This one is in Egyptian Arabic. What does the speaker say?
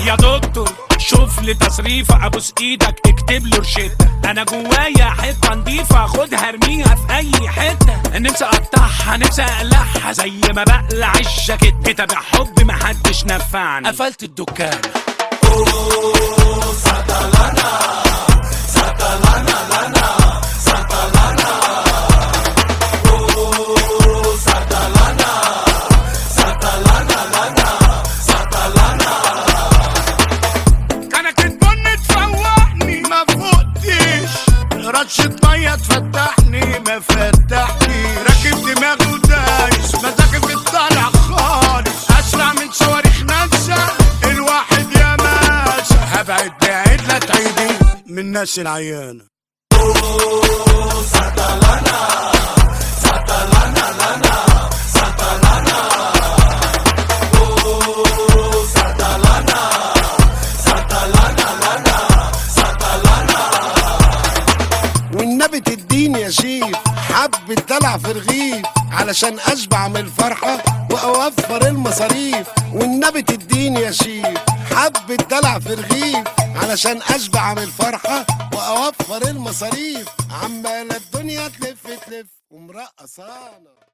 يا دكتور شوف لي تصريفة ابوس ايدك اكتب لي روشتة انا جوايا حتة نضيفة خدها ارميها في اي حتة نفسي اقطعها نفسي اقلعها زي ما بقلع الجاكيت كتاب حب محدش نفعني قفلت الدكان كانك البن تفوقني ما فوقتش رشة مية تفتحني ما فتحني راكب دماغي ودايس مزاجي في الطالع خالص اسرع من صواريخ ناسا الواحد يا ماسة هبعد بعيد لا تعيدي من الناس العيانة والنبي تديني يا شيف حب الدلع في رغيف علشان اشبع من الفرحة واوفر المصاريف والنبي تديني يا شيف حب الدلع في رغيف علشان اشبع من الفرحة واوفر المصاريف عمالة الدنيا تلف تلف ومرقصانا